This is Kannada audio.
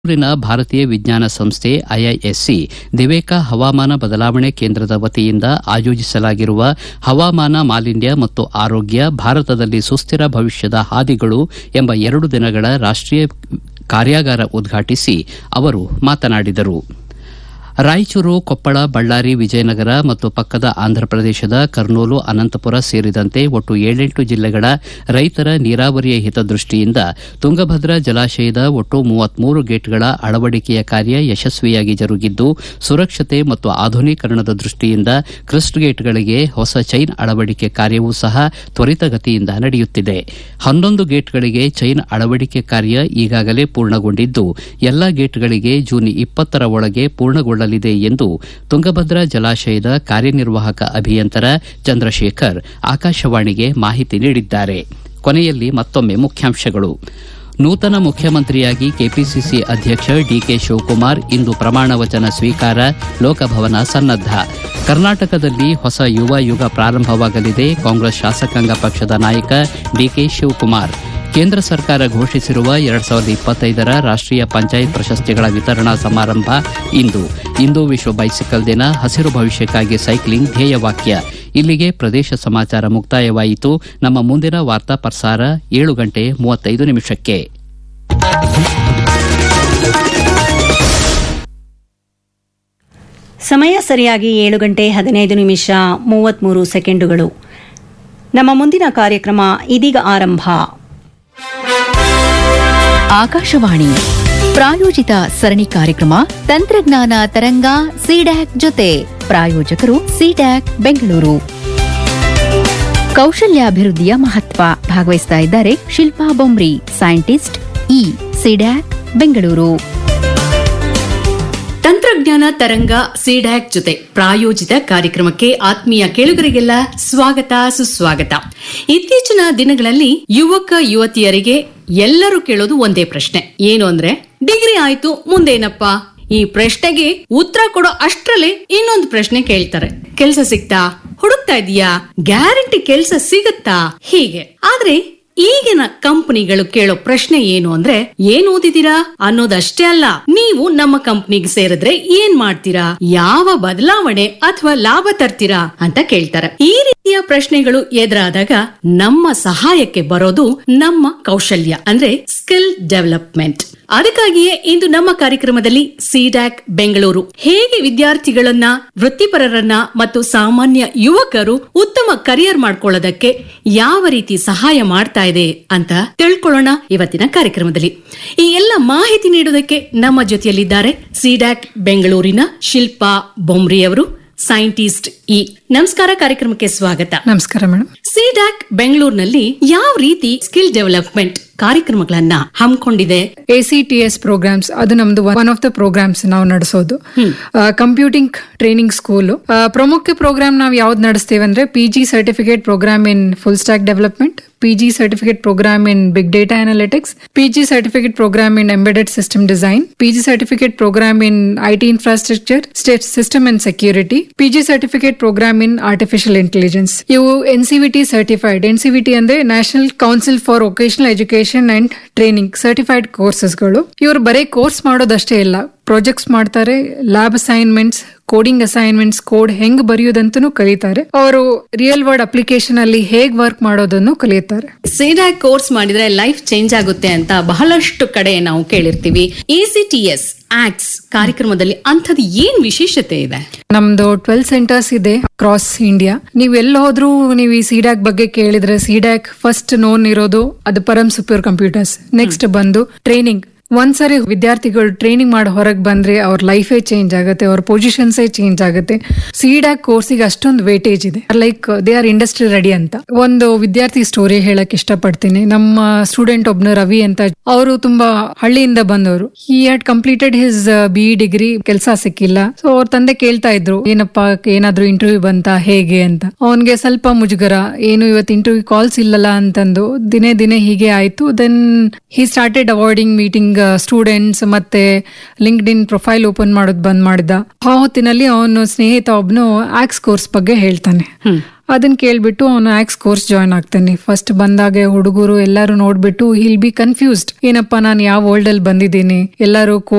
ಬೆಂಗಳೂರಿನ ಭಾರತೀಯ ವಿಜ್ಞಾನ ಸಂಸ್ಥೆ ಐಐಎಸ್ಸಿ ದಿವೇಕ ಹವಾಮಾನ ಬದಲಾವಣೆ ಕೇಂದ್ರದ ವತಿಯಿಂದ ಆಯೋಜಿಸಲಾಗಿರುವ ಹವಾಮಾನ ಮಾಲಿನ್ಯ ಮತ್ತು ಆರೋಗ್ಯ ಭಾರತದಲ್ಲಿ ಸುಸ್ಥಿರ ಭವಿಷ್ಯದ ಹಾದಿಗಳು ಎಂಬ ಎರಡು ದಿನಗಳ ರಾಷ್ಟೀಯ ಕಾರ್ಯಾಗಾರ ಉದ್ಘಾಟಿಸಿ ಅವರು ಮಾತನಾಡಿದರು ರಾಯಚೂರು ಕೊಪ್ಪಳ ಬಳ್ಳಾರಿ ವಿಜಯನಗರ ಮತ್ತು ಪಕ್ಕದ ಆಂಧ್ರಪ್ರದೇಶದ ಕರ್ನೂಲು ಅನಂತಪುರ ಸೇರಿದಂತೆ ಒಟ್ಟು ಏಳೆಂಟು ಜಿಲ್ಲೆಗಳ ರೈತರ ನೀರಾವರಿಯ ಹಿತದೃಷ್ಟಿಯಿಂದ ತುಂಗಭದ್ರಾ ಜಲಾಶಯದ ಒಟ್ಟು ಮೂವತ್ಮೂರು ಗೇಟ್ಗಳ ಅಳವಡಿಕೆಯ ಕಾರ್ಯ ಯಶಸ್ವಿಯಾಗಿ ಜರುಗಿದ್ದು ಸುರಕ್ಷತೆ ಮತ್ತು ಆಧುನೀಕರಣದ ದೃಷ್ಟಿಯಿಂದ ಕ್ರಸ್ಟ್ ಗೇಟ್ಗಳಿಗೆ ಹೊಸ ಚೈನ್ ಅಳವಡಿಕೆ ಕಾರ್ಯವೂ ಸಹ ತ್ವರಿತಗತಿಯಿಂದ ನಡೆಯುತ್ತಿದೆ ಹನ್ನೊಂದು ಗೇಟ್ಗಳಿಗೆ ಚೈನ್ ಅಳವಡಿಕೆ ಕಾರ್ಯ ಈಗಾಗಲೇ ಪೂರ್ಣಗೊಂಡಿದ್ದು ಎಲ್ಲಾ ಗೇಟ್ಗಳಿಗೆ ಜೂನ್ ಇಪ್ಪತ್ತರ ಒಳಗೆ ಪೂರ್ಣಗೊಳ್ಳಲಿದೆ ಎಂದು ತುಂಗಭದ್ರಾ ಜಲಾಶಯದ ಕಾರ್ಯನಿರ್ವಾಹಕ ಅಭಿಯಂತರ ಚಂದ್ರಶೇಖರ್ ಆಕಾಶವಾಣಿಗೆ ಮಾಹಿತಿ ನೀಡಿದ್ದಾರೆ ಕೊನೆಯಲ್ಲಿ ಮತ್ತೊಮ್ಮೆ ಮುಖ್ಯಾಂಶಗಳು ನೂತನ ಮುಖ್ಯಮಂತ್ರಿಯಾಗಿ ಕೆಪಿಸಿಸಿ ಅಧ್ಯಕ್ಷ ಡಿಕೆ ಶಿವಕುಮಾರ್ ಇಂದು ಪ್ರಮಾಣ ವಚನ ಸ್ವೀಕಾರ ಲೋಕಭವನ ಸನ್ನದ್ದ ಕರ್ನಾಟಕದಲ್ಲಿ ಹೊಸ ಯುವ ಯುಗ ಪ್ರಾರಂಭವಾಗಲಿದೆ ಕಾಂಗ್ರೆಸ್ ಶಾಸಕಾಂಗ ಪಕ್ಷದ ನಾಯಕ ಡಿಕೆ ಶಿವಕುಮಾರ್ ಕೇಂದ್ರ ಸರ್ಕಾರ ಘೋಷಿಸಿರುವ ಎರಡ್ ಸಾವಿರದ ಇಪ್ಪತ್ತೈದರ ರಾಷ್ಟೀಯ ಪಂಚಾಯತ್ ಪ್ರಶಸ್ತಿಗಳ ವಿತರಣಾ ಸಮಾರಂಭ ಇಂದು ಇಂದು ವಿಶ್ವ ಬೈಸಿಕಲ್ ದಿನ ಹಸಿರು ಭವಿಷ್ಯಕ್ಕಾಗಿ ಸೈಕ್ಲಿಂಗ್ ಧ್ಯೇಯವಾಕ್ಯ ಇಲ್ಲಿಗೆ ಪ್ರದೇಶ ಸಮಾಚಾರ ಮುಕ್ತಾಯವಾಯಿತು ನಮ್ಮ ಮುಂದಿನ ವಾರ್ತಾ ಪ್ರಸಾರ ಏಳು ಗಂಟೆ ಮೂವತ್ತೈದು ನಿಮಿಷಕ್ಕೆ ಸಮಯ ಸರಿಯಾಗಿ ಏಳು ಗಂಟೆ ಹದಿನೈದು ನಿಮಿಷ ಮೂವತ್ಮೂರು ಸೆಕೆಂಡುಗಳು ನಮ್ಮ ಮುಂದಿನ ಕಾರ್ಯಕ್ರಮ ಇದೀಗ ಆರಂಭ ಆಕಾಶವಾಣಿ ಪ್ರಾಯೋಜಿತ ಸರಣಿ ಕಾರ್ಯಕ್ರಮ ತಂತ್ರಜ್ಞಾನ ತರಂಗ ಸಿಡ್ಯಾಕ್ ಜೊತೆ ಪ್ರಾಯೋಜಕರು ಸಿಡ್ಯಾಕ್ ಬೆಂಗಳೂರು ಕೌಶಲ್ಯಾಭಿವೃದ್ಧಿಯ ಮಹತ್ವ ಭಾಗವಹಿಸ್ತಾ ಇದ್ದಾರೆ ಶಿಲ್ಪಾ ಬೊಮ್ರಿ ಸೈಂಟಿಸ್ಟ್ ಇ ಸಿಡ್ಯಾಕ್ ಬೆಂಗಳೂರು ತಂತ್ರಜ್ಞಾನ ತರಂಗ ಸಿಡ್ಯಾಕ್ ಜೊತೆ ಪ್ರಾಯೋಜಿತ ಕಾರ್ಯಕ್ರಮಕ್ಕೆ ಆತ್ಮೀಯ ಕೇಳುಗರಿಗೆಲ್ಲ ಸ್ವಾಗತ ಸುಸ್ವಾಗತ ಇತ್ತೀಚಿನ ದಿನಗಳಲ್ಲಿ ಯುವಕ ಯುವತಿಯರಿಗೆ ಎಲ್ಲರೂ ಕೇಳೋದು ಒಂದೇ ಪ್ರಶ್ನೆ ಏನು ಅಂದ್ರೆ ಡಿಗ್ರಿ ಆಯ್ತು ಮುಂದೇನಪ್ಪ ಈ ಪ್ರಶ್ನೆಗೆ ಉತ್ತರ ಕೊಡೋ ಅಷ್ಟ್ರಲ್ಲಿ ಇನ್ನೊಂದು ಪ್ರಶ್ನೆ ಕೇಳ್ತಾರೆ ಕೆಲ್ಸ ಸಿಗ್ತಾ ಹುಡುಕ್ತಾ ಇದೀಯಾ ಗ್ಯಾರಂಟಿ ಕೆಲ್ಸ ಸಿಗತ್ತಾ ಹೀಗೆ ಆದ್ರೆ ಈಗಿನ ಕಂಪನಿಗಳು ಕೇಳೋ ಪ್ರಶ್ನೆ ಏನು ಅಂದ್ರೆ ಏನ್ ಓದಿದೀರಾ ಅನ್ನೋದಷ್ಟೇ ಅಲ್ಲ ನೀವು ನಮ್ಮ ಕಂಪನಿಗೆ ಸೇರಿದ್ರೆ ಏನ್ ಮಾಡ್ತೀರಾ ಯಾವ ಬದಲಾವಣೆ ಅಥವಾ ಲಾಭ ತರ್ತೀರಾ ಅಂತ ಕೇಳ್ತಾರೆ ಈ ರೀತಿಯ ಪ್ರಶ್ನೆಗಳು ಎದುರಾದಾಗ ನಮ್ಮ ಸಹಾಯಕ್ಕೆ ಬರೋದು ನಮ್ಮ ಕೌಶಲ್ಯ ಅಂದ್ರೆ ಸ್ಕಿಲ್ ಡೆವಲಪ್ಮೆಂಟ್ ಅದಕ್ಕಾಗಿಯೇ ಇಂದು ನಮ್ಮ ಕಾರ್ಯಕ್ರಮದಲ್ಲಿ ಸಿಡ್ಯಾಕ್ ಬೆಂಗಳೂರು ಹೇಗೆ ವಿದ್ಯಾರ್ಥಿಗಳನ್ನ ವೃತ್ತಿಪರರನ್ನ ಮತ್ತು ಸಾಮಾನ್ಯ ಯುವಕರು ಉತ್ತಮ ಕರಿಯರ್ ಮಾಡ್ಕೊಳ್ಳೋದಕ್ಕೆ ಯಾವ ರೀತಿ ಸಹಾಯ ಮಾಡ್ತಾ ಇದೆ ಅಂತ ತಿಳ್ಕೊಳ್ಳೋಣ ಇವತ್ತಿನ ಕಾರ್ಯಕ್ರಮದಲ್ಲಿ ಈ ಎಲ್ಲ ಮಾಹಿತಿ ನೀಡುವುದಕ್ಕೆ ನಮ್ಮ ಜೊತೆಯಲ್ಲಿದ್ದಾರೆ ಸಿಡ್ಯಾಕ್ ಬೆಂಗಳೂರಿನ ಶಿಲ್ಪಾ ಬೊಮ್ರಿ ಅವರು ಸೈಂಟಿಸ್ಟ್ ಇ ನಮಸ್ಕಾರ ಕಾರ್ಯಕ್ರಮಕ್ಕೆ ಸ್ವಾಗತ ನಮಸ್ಕಾರ ಮೇಡಮ್ ಸಿಡ್ಯಾಕ್ ಬೆಂಗಳೂರಿನಲ್ಲಿ ಯಾವ ರೀತಿ ಸ್ಕಿಲ್ ಡೆವಲಪ್ಮೆಂಟ್ ಕಾರ್ಯಕ್ರಮಗಳನ್ನ ಹಮ್ಮಿಕೊಂಡಿದೆ A C T S programmes ಅದು ನಮ್ದು ಒನ್ ಆಫ್ ದ ಪ್ರೋಗ್ರಾಮ್ಸ್ ನಾವು ನಡೆಸೋದು ಕಂಪ್ಯೂಟಿಂಗ್ ಟ್ರೈನಿಂಗ್ ಸ್ಕೂಲ್ ಪ್ರಮುಖ ಪ್ರೋಗ್ರಾಮ್ ನಾವು ಯಾವ್ದು ನಡೆಸ್ತೇವೆ ಅಂದ್ರೆ P G certificate programme in full stack development P G certificate programme in big data analytics P G certificate programme in embedded system design P G certificate programme in I T infrastructure state system and security P G certificate programme in artificial intelligence ಇವು N C V T certified N C V T ಅಂದ್ರೆ national council for vocational education and training certified ಕೋರ್ಸಸ್ಗಳು ಇವರು ಬರೀ ಕೋರ್ಸ್ ಮಾಡೋದಷ್ಟೇ ಇಲ್ಲ ಪ್ರಾಜೆಕ್ಟ್ಸ್ ಮಾಡ್ತಾರೆ lab assignments coding assignments code ಹೆಂಗ್ ಬರೆಯೋದಂತನೂ ಕಲಿತಾರೆ ಅವರು ರಿಯಲ್ ವರ್ಡ್ ಅಪ್ಲಿಕೇಶನ್ ಅಲ್ಲಿ ಹೇಗ್ ವರ್ಕ್ ಮಾಡೋದನ್ನು ಕಲಿಯುತ್ತಾರೆ ಸಿಡ್ಯಾಕ್ ಕೋರ್ಸ್ ಮಾಡಿದ್ರೆ ಲೈಫ್ ಚೇಂಜ್ ಆಗುತ್ತೆ ಅಂತ ಬಹಳಷ್ಟು ಕಡೆ ನಾವು ಕೇಳಿರ್ತೀವಿ ಎಸಿಟಿಎಸ್ ಆಕ್ಟ್ಸ್ ಕಾರ್ಯಕ್ರಮದಲ್ಲಿ ಅಂಥದ್ದು ಏನ್ ವಿಶೇಷತೆ ಇದೆ ನಮ್ದು ಟ್ವೆಲ್ ಸೆಂಟರ್ಸ್ ಇದೆ ಕ್ರಾಸ್ ಇಂಡಿಯಾ ನೀವ್ ಎಲ್ಲಿ ಹೋದ್ರೂ ನೀವು ಈ ಸಿಡ್ಯಾಕ್ ಬಗ್ಗೆ ಕೇಳಿದ್ರೆ ಸಿಡ್ಯಾಕ್ ಫಸ್ಟ್ ನೋನ್ ಇರೋದು ಅದು ಪರಂ ಸೂಪರ್ ಕಂಪ್ಯೂಟರ್ಸ್ ನೆಕ್ಸ್ಟ್ ಬಂದು ಟ್ರೈನಿಂಗ್ ಒಂದ್ಸರಿ ವಿದ್ಯಾರ್ಥಿಗಳು ಟ್ರೈನಿಂಗ್ ಮಾಡಿ ಹೊರಗೆ ಬಂದ್ರೆ ಅವ್ರ ಲೈಫೇ ಚೇಂಜ್ ಆಗುತ್ತೆ ಅವ್ರ ಪೊಸಿಷನ್ಸೇ ಚೇಂಜ್ ಆಗುತ್ತೆ ಸಿಡ್ಯಾಕ್ ಕೋರ್ಸಿಗೆ ಅಷ್ಟೊಂದು ವೇಟೇಜ್ ಇದೆ like they are industry ready ಅಂತ ಒಂದು ವಿದ್ಯಾರ್ಥಿ ಸ್ಟೋರಿ ಹೇಳಕ್ ಇಷ್ಟಪಡ್ತೀನಿ ನಮ್ಮ ಸ್ಟೂಡೆಂಟ್ ಒಬ್ನ ರವಿ ಅಂತ ಅವರು ತುಂಬಾ ಹಳ್ಳಿಯಿಂದ ಬಂದವರು he had completed his B degree ಕೆಲಸ ಸಿಕ್ಕಿಲ್ಲ ಸೊ ಅವ್ರ ತಂದೆ ಕೇಳ್ತಾ ಇದ್ರು ಏನಪ್ಪಾ ಏನಾದ್ರೂ ಇಂಟರ್ವ್ಯೂ ಬಂತ ಹೇಗೆ ಅಂತ ಅವನ್ಗೆ ಸ್ವಲ್ಪ ಮುಜುಗರ ಏನು ಇವತ್ತು ಇಂಟರ್ವ್ಯೂ ಕಾಲ್ಸ್ ಇಲ್ಲಲ್ಲ ಅಂತಂದು ದಿನೇ ದಿನೇ ಹೀಗೆ ಆಯ್ತು then he started avoiding meeting students ಮತ್ತೆ ಲಿಂಕ್ಡ್ ಇನ್ ಪ್ರೊಫೈಲ್ ಓಪನ್ ಮಾಡೋದು ಬಂದ್ ಮಾಡಿದ ಆ ಹೊತ್ತಿನಲ್ಲಿ ಅವನು ಸ್ನೇಹಿತ ಒಬ್ನು ಆಕ್ಸ್ ಕೋರ್ಸ್ ಬಗ್ಗೆ ಹೇಳ್ತಾನೆ ಅದನ್ನ ಕೇಳ್ಬಿಟ್ಟು ಅವನು ಆಕ್ಸ್ ಕೋರ್ಸ್ ಜಾಯ್ನ್ ಆಗ್ತಾನೆ ಫಸ್ಟ್ ಬಂದಾಗ ಹುಡುಗರು ಎಲ್ಲರೂ ನೋಡ್ಬಿಟ್ಟು ಹಿಲ್ ಬಿ ಕನ್ಫ್ಯೂಸ್ಡ್ ಏನಪ್ಪಾ ನಾನು ಯಾವ ವರ್ಲ್ಡ್ ಅಲ್ಲಿ ಬಂದಿದ್ದೀನಿ ಎಲ್ಲರೂ